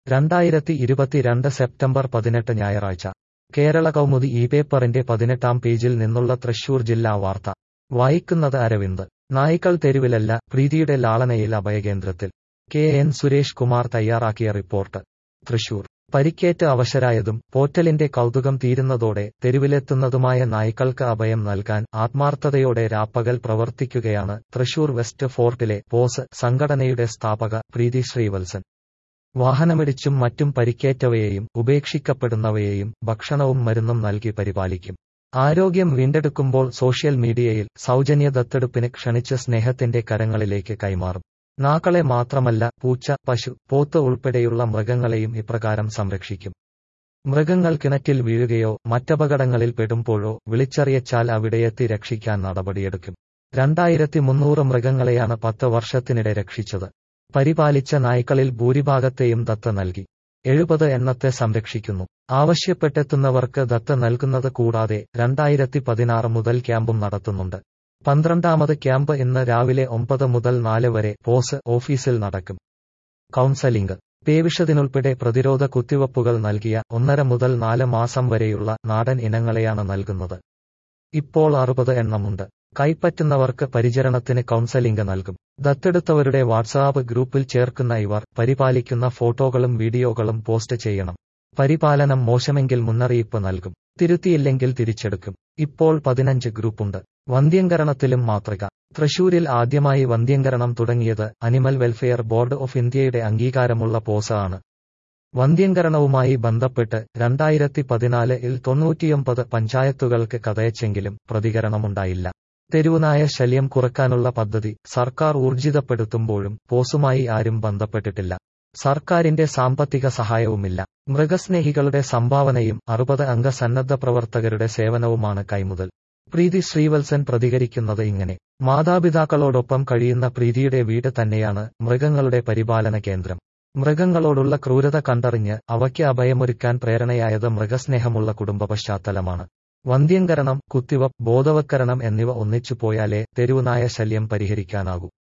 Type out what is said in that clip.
രണ്ടായിരത്തി ഇരുപത്തിരണ്ട് സെപ്റ്റംബർ പതിനെട്ട് ഞായറാഴ്ച കേരള കൗമുദി ഈ പേപ്പറിന്റെ പതിനെട്ടാം പേജിൽ നിന്നുള്ള തൃശൂർ ജില്ലാ വാർത്ത വായിക്കുന്നത് അരവിന്ദ് നായ്ക്കൾ തെരുവിലല്ല പ്രീതിയുടെ ലാളനയിൽ അഭയകേന്ദ്രത്തിൽ കെ എൻ സുരേഷ് കുമാർ തയ്യാറാക്കിയ റിപ്പോർട്ട് തൃശൂർ പരിക്കേറ്റ് അവശരായതും പോറ്റലിന്റെ കൗതുകം തീരുന്നതോടെ തെരുവിലെത്തുന്നതുമായ നായ്ക്കൾക്ക് അഭയം നൽകാൻ ആത്മാർത്ഥതയോടെ രാപ്പകൽ പ്രവർത്തിക്കുകയാണ് തൃശൂർ വെസ്റ്റ് ഫോർട്ടിലെ പോസ് സംഘടനയുടെ സ്ഥാപക പ്രീതി ശ്രീവത്സൻ വാഹനമിടിച്ചും മറ്റും പരിക്കേറ്റവയെയും ഉപേക്ഷിക്കപ്പെടുന്നവയെയും ഭക്ഷണവും മരുന്നും നൽകി പരിപാലിക്കും ആരോഗ്യം വീണ്ടെടുക്കുമ്പോൾ സോഷ്യൽ മീഡിയയിൽ സൗജന്യ ദത്തെടുപ്പിന് ക്ഷണിച്ച് സ്നേഹത്തിന്റെ കരങ്ങളിലേക്ക് കൈമാറും നാക്കളെ മാത്രമല്ല പൂച്ച പശു പോത്ത് ഉൾപ്പെടെയുള്ള മൃഗങ്ങളെയും ഇപ്രകാരം സംരക്ഷിക്കും മൃഗങ്ങൾ കിണറ്റിൽ വീഴുകയോ മറ്റപകടങ്ങളിൽ പെടുമ്പോഴോ വിളിച്ചറിയച്ചാൽ അവിടെയെത്തി രക്ഷിക്കാൻ നടപടിയെടുക്കും രണ്ടായിരത്തി മുന്നൂറ് മൃഗങ്ങളെയാണ് പത്ത് വർഷത്തിനിടെ രക്ഷിച്ചത് പരിപാലിച്ച നായ്ക്കളിൽ ഭൂരിഭാഗത്തെയും ദത്ത് നൽകി എഴുപത് എണ്ണത്തെ സംരക്ഷിക്കുന്നു ആവശ്യപ്പെട്ടെത്തുന്നവർക്ക് ദത്ത് നൽകുന്നത് കൂടാതെ രണ്ടായിരത്തി പതിനാറ് മുതൽ ക്യാമ്പും നടത്തുന്നുണ്ട് പന്ത്രണ്ടാമത് ക്യാമ്പ് ഇന്ന് രാവിലെ ഒമ്പത് മുതൽ നാല് വരെ പോസ് ഓഫീസിൽ നടക്കും കൗൺസലിംഗ് പേവിഷത്തിനുൾപ്പെടെ പ്രതിരോധ കുത്തിവയ്പ്പുകൾ നൽകിയ ഒന്നര മുതൽ നാല് മാസം വരെയുള്ള നാടൻ ഇനങ്ങളെയാണ് നൽകുന്നത് ഇപ്പോൾ അറുപത് എണ്ണമുണ്ട് കൈപ്പറ്റുന്നവർക്ക് പരിചരണത്തിന് കൗൺസലിംഗ് നൽകും ദത്തെടുത്തവരുടെ വാട്സാപ്പ് ഗ്രൂപ്പിൽ ചേർക്കുന്ന ഇവർ പരിപാലിക്കുന്ന ഫോട്ടോകളും വീഡിയോകളും പോസ്റ്റ് ചെയ്യണം പരിപാലനം മോശമെങ്കിൽ മുന്നറിയിപ്പ് നൽകും തിരുത്തിയില്ലെങ്കിൽ തിരിച്ചെടുക്കും ഇപ്പോൾ പതിനഞ്ച് ഗ്രൂപ്പുണ്ട് വന്ധ്യംകരണത്തിലും മാതൃക തൃശൂരിൽ ആദ്യമായി വന്ധ്യംകരണം തുടങ്ങിയത് അനിമൽ വെൽഫെയർ ബോർഡ് ഓഫ് ഇന്ത്യയുടെ അംഗീകാരമുള്ള പോസ ആണ് വന്ധ്യംകരണവുമായി ബന്ധപ്പെട്ട് രണ്ടായിരത്തി പതിനാലിൽ തൊണ്ണൂറ്റിയൊമ്പത് പഞ്ചായത്തുകൾക്ക് കഥയച്ചെങ്കിലും പ്രതികരണമുണ്ടായില്ല തെരുവുനായ ശല്യം കുറക്കാനുള്ള പദ്ധതി സർക്കാർ ഊർജിതപ്പെടുത്തുമ്പോഴും പോസുമായി ആരും ബന്ധപ്പെട്ടിട്ടില്ല സർക്കാരിന്റെ സാമ്പത്തിക സഹായവുമില്ല മൃഗസ്നേഹികളുടെ സംഭാവനയും അറുപത് അംഗ സന്നദ്ധ പ്രവർത്തകരുടെ സേവനവുമാണ് കൈമുതൽ പ്രീതി ശ്രീവത്സൻ പ്രതികരിക്കുന്നത് ഇങ്ങനെ മാതാപിതാക്കളോടൊപ്പം കഴിയുന്ന പ്രീതിയുടെ വീട് തന്നെയാണ് മൃഗങ്ങളുടെ പരിപാലന കേന്ദ്രം മൃഗങ്ങളോടുള്ള ക്രൂരത കണ്ടറിഞ്ഞ് അവയ്ക്ക് അഭയമൊരുക്കാൻ പ്രേരണയായത് മൃഗസ്നേഹമുള്ള കുടുംബ പശ്ചാത്തലമാണ് വന്ധ്യംകരണം കുത്തിവപ്പ് ബോധവത്കരണം എന്നിവ ഒന്നിച്ചു പോയാലേ തെരുവുനായ ശല്യം പരിഹരിക്കാനാകൂ